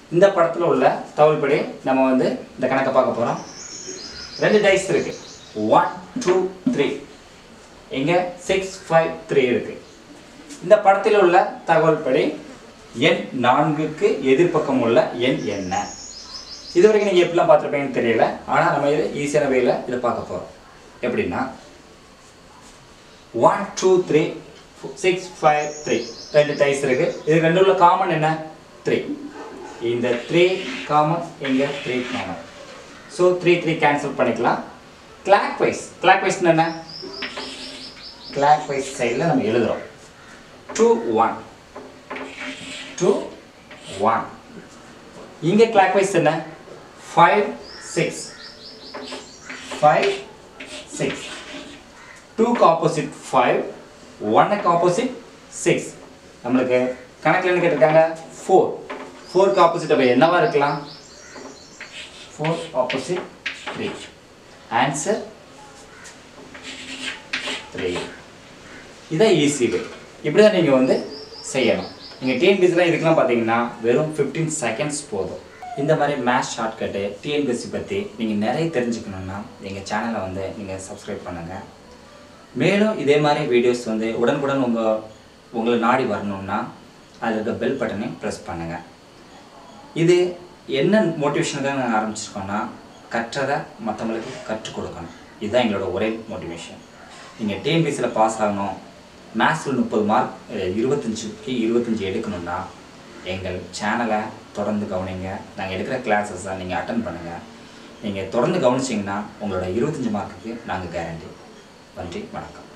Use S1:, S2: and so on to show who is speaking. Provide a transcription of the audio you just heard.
S1: இந்த படத்தில் உள்ள தகவல்படி நம்ம வந்து இந்த கணக்கை பார்க்க போகிறோம் ரெண்டு டைஸ் இருக்கு ஒன் டூ த்ரீ இங்கே சிக்ஸ் ஃபைவ் த்ரீ இருக்கு இந்த படத்தில் உள்ள தகவல் படி எண் நான்குக்கு எதிர்ப்பக்கம் உள்ள எண் என்ன இது வரைக்கும் நீங்கள் எப்படிலாம் பார்த்துருப்பீங்கன்னு தெரியல ஆனால் நம்ம இது ஈஸியான வேல இதை பார்க்க போகிறோம் எப்படின்னா one two three six five three ரெண்டு டைஸ் இருக்கு இது ரெண்டு உள்ள காமன் என்ன த்ரீ இந்த த்ரீ காமன் இங்கே three common so three three cancel பண்ணிக்கலாம் கிளாக் வைஸ் கிளாக் வைஸ் என்ன கிளாக் வைஸ் சைடில் நம்ம எழுதுகிறோம் டூ ஒன் டூ ஒன் இங்கே கிளாக் வைஸ் என்ன ஃபைவ் சிக்ஸ் ஃபைவ் சிக்ஸ் டூக்கு ஆப்போசிட் ஃபைவ் ஒன்னுக்கு ஆப்போசிட் சிக்ஸ் நம்மளுக்கு கணக்கில் என்ன கேட்டிருக்காங்க ஃபோர் ஃபோருக்கு ஆப்போசிட் அப்போ என்னவா இருக்கலாம் four opposite three answer three இதான் ஈஸி வே இப்படி தான் நீங்கள் வந்து செய்யணும் நீங்கள் டிஎன்பிசிலாம் இதுக்கெல்லாம் பார்த்தீங்கன்னா வெறும் ஃபிஃப்டீன் செகண்ட்ஸ் போதும் இந்த மாதிரி மேத்ஸ் ஷார்ட்கட்டு டிஎன்பிசி பற்றி நீங்கள் நிறைய தெரிஞ்சுக்கணுன்னா எங்கள் சேனலை வந்து நீங்கள் சப்ஸ்கிரைப் பண்ணுங்கள் மேலும் இதே மாதிரி வீடியோஸ் வந்து உடனுக்குடன் உங்கள் உங்களை நாடி வரணும்னா அதில் இருக்க பெல் பட்டனையும் ப்ரெஸ் பண்ணுங்கள் இது என்ன மோட்டிவேஷனுக்காக நாங்கள் ஆரம்பிச்சிருக்கோன்னா கற்றதை மற்றவங்களுக்கு கற்றுக் கொடுக்கணும் இதுதான் எங்களோட ஒரே மோட்டிவேஷன் நீங்கள் டிஎன்பிசியில் பாஸ் ஆகணும் மேத்ஸில் முப்பது மார்க் இருபத்தஞ்சுக்கு இருபத்தஞ்சி எடுக்கணும்னா எங்கள் சேனலை தொடர்ந்து கவனிங்க நாங்கள் எடுக்கிற கிளாஸஸை நீங்கள் அட்டன் பண்ணுங்கள் நீங்கள் தொடர்ந்து கவனிச்சிங்கன்னா உங்களோட இருபத்தஞ்சி மார்க்குக்கு நாங்கள் கேரண்டி நன்றி வணக்கம்